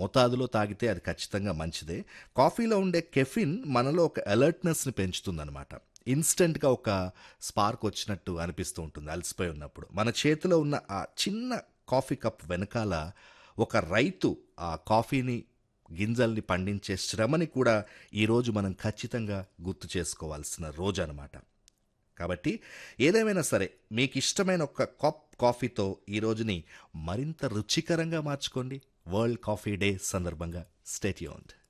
మోతాదులో తాగితే అది ఖచ్చితంగా మంచిదే కాఫీలో ఉండే కెఫిన్ మనలో ఒక అలర్ట్నెస్ని పెంచుతుందన్నమాట ఇన్స్టెంట్గా ఒక స్పార్క్ వచ్చినట్టు అనిపిస్తూ ఉంటుంది అలసిపోయి ఉన్నప్పుడు మన చేతిలో ఉన్న ఆ చిన్న కాఫీ కప్ వెనకాల ఒక రైతు ఆ కాఫీని గింజల్ని పండించే శ్రమని కూడా ఈరోజు మనం ఖచ్చితంగా గుర్తు చేసుకోవాల్సిన రోజు అనమాట కాబట్టి ఏదేమైనా సరే మీకు ఇష్టమైన ఒక కప్ కాఫీతో ఈ రోజుని మరింత రుచికరంగా మార్చుకోండి వరల్డ్ కాఫీ డే సందర్భంగా స్టేట్యూన్డ్